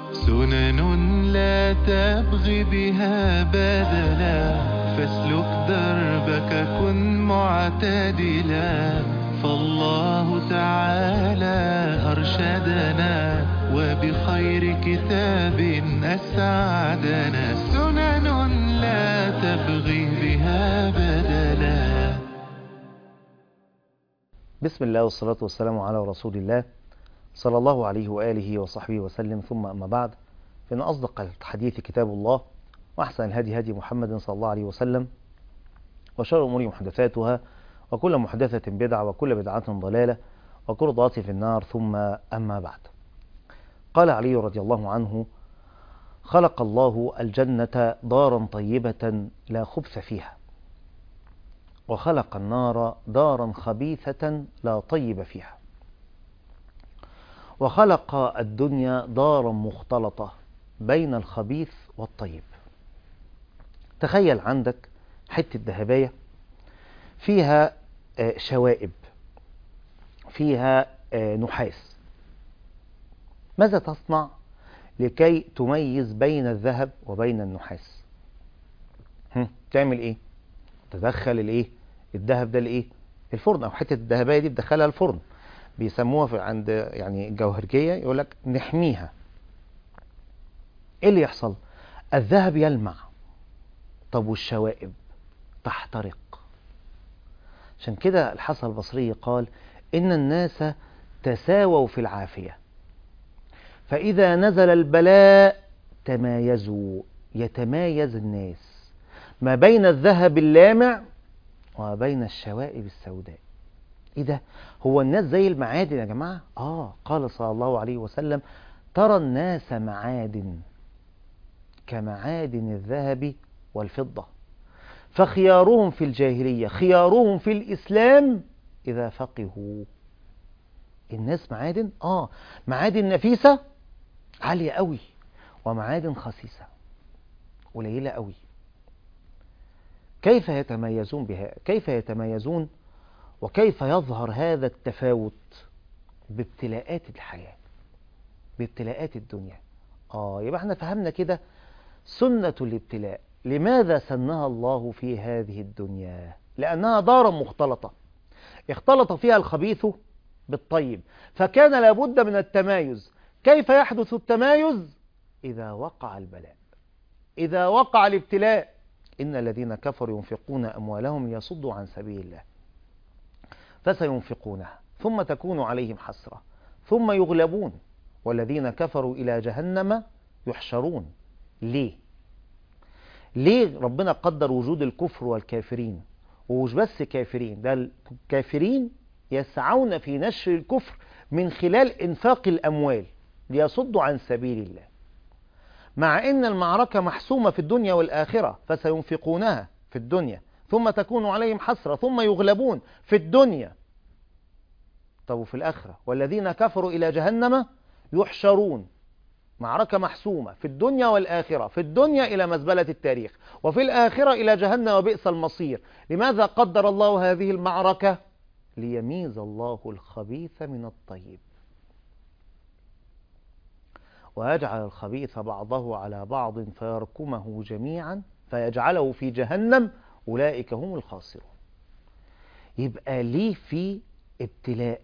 سنن لا تبغي بها بدلا فاسلك دربك كن معتدلا فالله تعالى أرشدنا وبخير كتاب أسعدنا سنن لا تبغي بها بدلا بسم الله والصلاة والسلام على رسول الله صلى الله عليه وآله وصحبه وسلم ثم أما بعد فإن أصدق الحديث كتاب الله وأحسن الهدي هدي محمد صلى الله عليه وسلم وشر الأمور محدثاتها وكل محدثة بدعة وكل بدعة ضلالة وكل ضلالة في النار ثم أما بعد قال علي رضي الله عنه خلق الله الجنة دارا طيبة لا خبث فيها وخلق النار دارا خبيثة لا طيب فيها وخلق الدنيا دارا مختلطة بين الخبيث والطيب تخيل عندك حتة ذهبية فيها شوائب فيها نحاس ماذا تصنع لكي تميز بين الذهب وبين النحاس تعمل ايه تدخل الايه الذهب ده لايه الفرن او حته الذهبيه دي بتدخلها الفرن بيسموها في عند يعني الجوهرجيه يقول لك نحميها ايه اللي يحصل الذهب يلمع طب والشوائب تحترق عشان كده الحسن البصري قال ان الناس تساووا في العافيه فاذا نزل البلاء تمايزوا يتمايز الناس ما بين الذهب اللامع وما بين الشوائب السوداء ايه ده هو الناس زي المعادن يا جماعه اه قال صلى الله عليه وسلم ترى الناس معادن كمعادن الذهب والفضه فخيارهم في الجاهليه خيارهم في الاسلام اذا فقهوا الناس معادن اه معادن نفيسه عاليه قوي ومعادن خسيسه قليله قوي كيف يتميزون بها كيف يتميزون وكيف يظهر هذا التفاوت بابتلاءات الحياة بابتلاءات الدنيا آه يبقى احنا فهمنا كده سنة الابتلاء لماذا سنها الله في هذه الدنيا لأنها دار مختلطة اختلط فيها الخبيث بالطيب فكان لابد من التمايز كيف يحدث التمايز إذا وقع البلاء إذا وقع الابتلاء إن الذين كفروا ينفقون أموالهم ليصدوا عن سبيل الله فسينفقونها ثم تكون عليهم حسرة ثم يغلبون والذين كفروا إلى جهنم يحشرون ليه؟ ليه ربنا قدر وجود الكفر والكافرين ومش بس كافرين ده الكافرين يسعون في نشر الكفر من خلال إنفاق الأموال ليصدوا عن سبيل الله مع ان المعركة محسومة في الدنيا والآخرة فسينفقونها في الدنيا ثم تكون عليهم حسرة ثم يغلبون في الدنيا طب وفي الآخرة والذين كفروا إلى جهنم يحشرون معركة محسومة في الدنيا والآخرة في الدنيا إلى مزبلة التاريخ وفي الآخرة إلى جهنم وبئس المصير لماذا قدر الله هذه المعركة ليميز الله الخبيث من الطيب ويجعل الخبيث بعضه على بعض فيركمه جميعا فيجعله في جهنم أولئك هم الخاسرون يبقى ليه في ابتلاء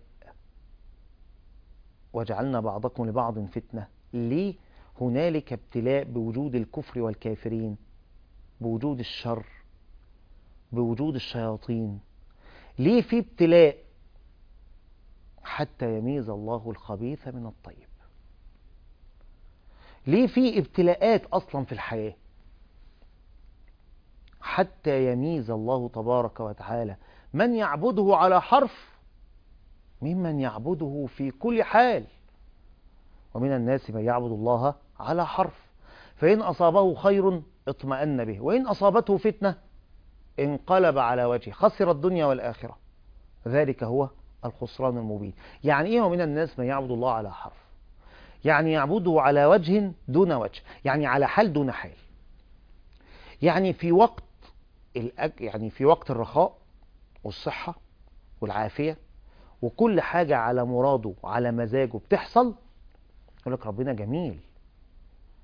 وجعلنا بعضكم لبعض فتنة ليه هنالك ابتلاء بوجود الكفر والكافرين بوجود الشر بوجود الشياطين ليه في ابتلاء حتى يميز الله الخبيث من الطيب ليه في ابتلاءات اصلا في الحياه حتى يميز الله تبارك وتعالى من يعبده على حرف ممن يعبده في كل حال ومن الناس من يعبد الله على حرف فإن أصابه خير اطمأن به وإن أصابته فتنة انقلب على وجهه خسر الدنيا والآخرة ذلك هو الخسران المبين يعني إيه ومن الناس من يعبد الله على حرف يعني يعبده على وجه دون وجه يعني على حال دون حال يعني في وقت الأج... يعني في وقت الرخاء والصحة والعافية وكل حاجة على مراده وعلى مزاجه بتحصل يقول لك ربنا جميل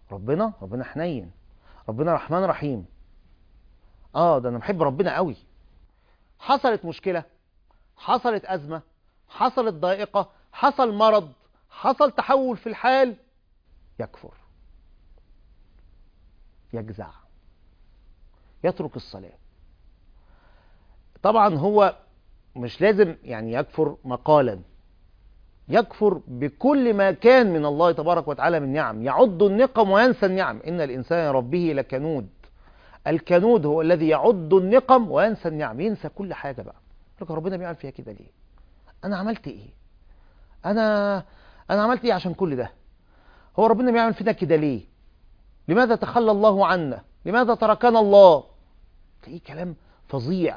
ربنا ربنا حنين ربنا رحمن رحيم اه ده انا بحب ربنا قوي حصلت مشكلة حصلت أزمة حصلت ضائقة حصل مرض حصل تحول في الحال يكفر يجزع يترك الصلاة طبعا هو مش لازم يعني يكفر مقالا يكفر بكل ما كان من الله تبارك وتعالى من نعم يعد النقم وينسى النعم إن الإنسان ربه لكنود الكنود هو الذي يعد النقم وينسى النعم ينسى كل حاجة بقى لك ربنا بيعمل فيها كده ليه أنا عملت إيه أنا أنا عملت إيه عشان كل ده هو ربنا بيعمل فينا كده ليه لماذا تخلى الله عنا لماذا تركنا الله تلاقيه كلام فظيع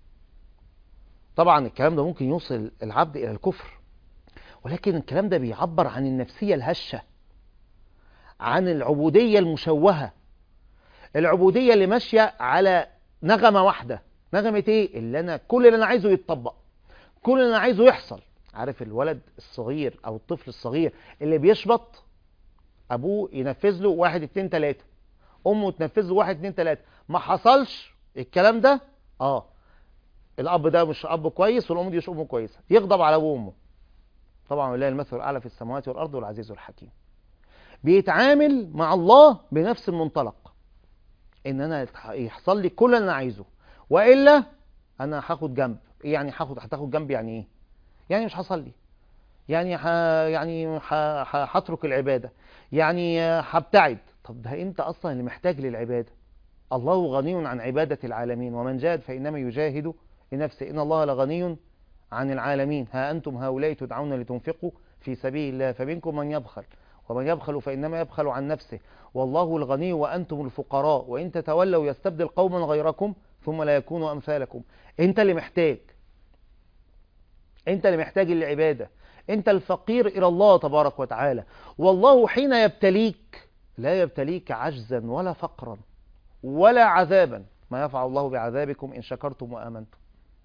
طبعا الكلام ده ممكن يوصل العبد إلى الكفر ولكن الكلام ده بيعبر عن النفسية الهشة عن العبودية المشوهة العبودية اللي ماشية على نغمة واحدة نغمة ايه اللي انا كل اللي انا عايزه يتطبق كل اللي انا عايزه يحصل عارف الولد الصغير او الطفل الصغير اللي بيشبط ابوه ينفذ له واحد اتنين تلاتة امه تنفذ له واحد اتنين تلاتة ما حصلش الكلام ده اه الاب ده مش اب كويس والام دي مش ام كويسه يغضب على ابوه وامه طبعا ولله المثل الاعلى في السماوات والارض والعزيز الحكيم بيتعامل مع الله بنفس المنطلق ان انا يحصل لي كل اللي انا عايزه والا انا هاخد جنب ايه يعني هاخد هتاخد جنب يعني ايه يعني مش هصلي يعني ح... يعني ح... ح... هترك العباده يعني هبتعد طب ده انت اصلا اللي محتاج للعباده الله غني عن عباده العالمين ومن جاهد فانما يجاهد لنفسه ان الله لغني عن العالمين ها انتم هؤلاء تدعون لتنفقوا في سبيل الله فمنكم من يبخل ومن يبخل فإنما يبخل عن نفسه والله الغني وأنتم الفقراء وإن تتولوا يستبدل قوما غيركم ثم لا يكونوا أمثالكم أنت اللي محتاج أنت اللي محتاج العبادة أنت الفقير إلى الله تبارك وتعالى والله حين يبتليك لا يبتليك عجزا ولا فقرا ولا عذابا ما يفعل الله بعذابكم إن شكرتم وآمنتم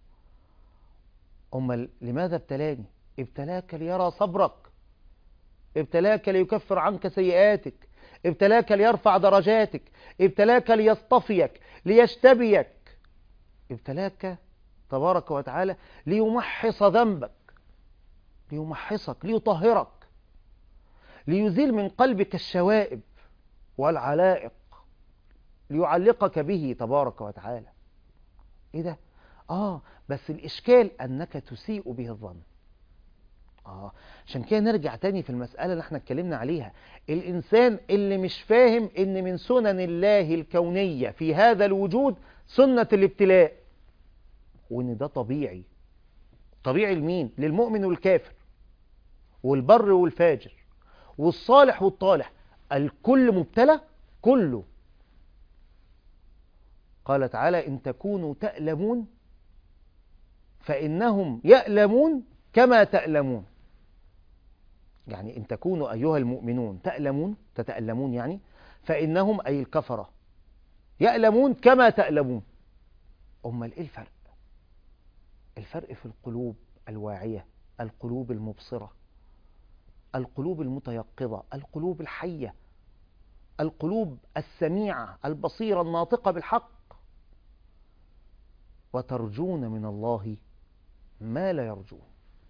أما لماذا ابتلاني ابتلاك ليرى صبرك ابتلاك ليكفر عنك سيئاتك ابتلاك ليرفع درجاتك ابتلاك ليصطفيك ليشتبيك ابتلاك تبارك وتعالى ليمحص ذنبك ليمحصك ليطهرك ليزيل من قلبك الشوائب والعلائق ليعلقك به تبارك وتعالى ايه ده اه بس الاشكال انك تسيء به الظن اه عشان كده نرجع تاني في المسألة اللي احنا اتكلمنا عليها الانسان اللي مش فاهم ان من سنن الله الكونية في هذا الوجود سنة الابتلاء وان ده طبيعي طبيعي لمين للمؤمن والكافر والبر والفاجر والصالح والطالح الكل مبتلى كله قال تعالى إن تكونوا تألمون فإنهم يألمون كما تألمون يعني إن تكونوا أيها المؤمنون تألمون تتألمون يعني فإنهم أي الكفرة يألمون كما تألمون أمال إيه الفرق الفرق في القلوب الواعية القلوب المبصرة القلوب المتيقظة القلوب الحية القلوب السميعة البصيرة الناطقة بالحق وترجون من الله ما لا يرجون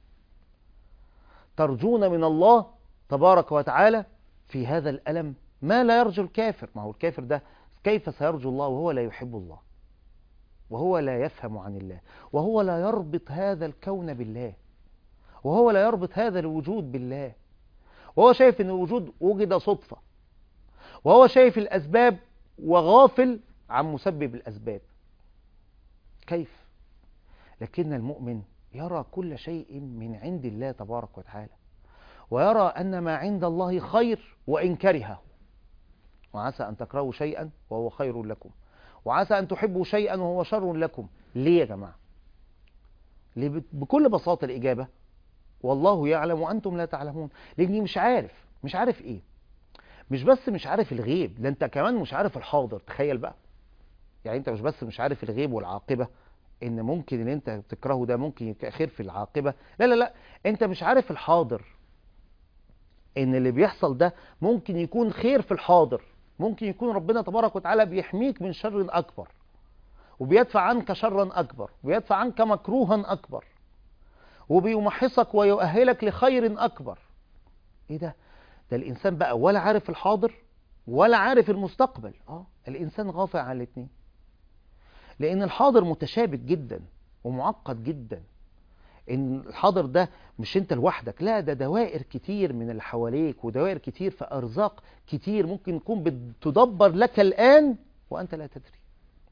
ترجون من الله تبارك وتعالى في هذا الألم ما لا يرجو الكافر ما هو الكافر ده كيف سيرجو الله وهو لا يحب الله وهو لا يفهم عن الله وهو لا يربط هذا الكون بالله وهو لا يربط هذا الوجود بالله وهو شايف ان الوجود وجد صدفة وهو شايف الأسباب وغافل عن مسبب الأسباب كيف لكن المؤمن يرى كل شيء من عند الله تبارك وتعالى ويرى أن ما عند الله خير وإن كرهه وعسى أن تكرهوا شيئا وهو خير لكم وعسى أن تحبوا شيئا وهو شر لكم ليه يا جماعة ليه بكل بساطة الإجابة والله يعلم وأنتم لا تعلمون لأني مش عارف مش عارف إيه مش بس مش عارف الغيب ده أنت كمان مش عارف الحاضر تخيل بقى يعني أنت مش بس مش عارف الغيب والعاقبة ان ممكن اللي انت بتكرهه ده ممكن يبقى خير في العاقبة لا لا لا انت مش عارف الحاضر ان اللي بيحصل ده ممكن يكون خير في الحاضر ممكن يكون ربنا تبارك وتعالى بيحميك من شر اكبر وبيدفع عنك شرا اكبر ويدفع عنك مكروها اكبر وبيمحصك ويؤهلك لخير اكبر ايه ده ده الانسان بقى ولا عارف الحاضر ولا عارف المستقبل اه الانسان غافل عن الاثنين لان الحاضر متشابك جدا ومعقد جدا ان الحاضر ده مش انت لوحدك لا ده دوائر كتير من اللي حواليك ودوائر كتير في ارزاق كتير ممكن تكون بتدبر لك الان وانت لا تدري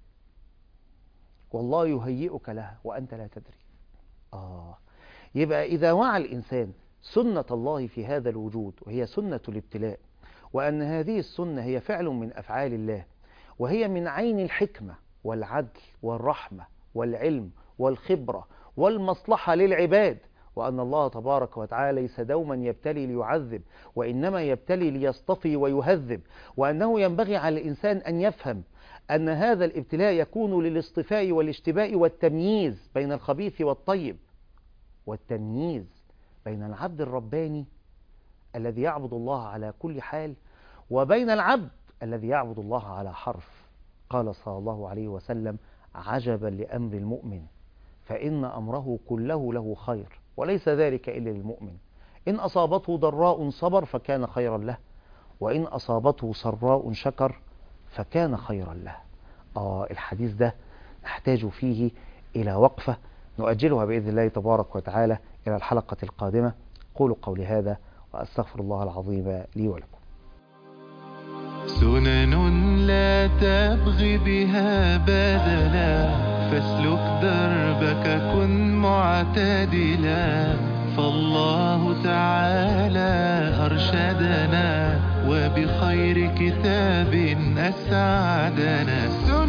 والله يهيئك لها وانت لا تدري اه يبقى اذا وعى الانسان سنة الله في هذا الوجود وهي سنة الابتلاء وأن هذه السنة هي فعل من أفعال الله وهي من عين الحكمة والعدل والرحمة والعلم والخبرة والمصلحة للعباد وأن الله تبارك وتعالى ليس دوما يبتلي ليعذب وإنما يبتلي ليصطفي ويهذب وأنه ينبغي على الإنسان أن يفهم أن هذا الابتلاء يكون للاصطفاء والاشتباء والتمييز بين الخبيث والطيب والتمييز بين العبد الرباني الذي يعبد الله على كل حال وبين العبد الذي يعبد الله على حرف قال صلى الله عليه وسلم عجبا لأمر المؤمن فإن أمره كله له خير وليس ذلك إلا للمؤمن إن أصابته ضراء صبر فكان خيرا له وإن أصابته سراء شكر فكان خيرا له آه الحديث ده نحتاج فيه إلى وقفة نؤجلها بإذن الله تبارك وتعالى إلى الحلقة القادمة قولوا قولي هذا وأستغفر الله العظيم لي ولكم سنن لا تبغي بها بدلا فاسلك دربك كن معتدلا فالله تعالى أرشدنا وبخير كتاب أسعدنا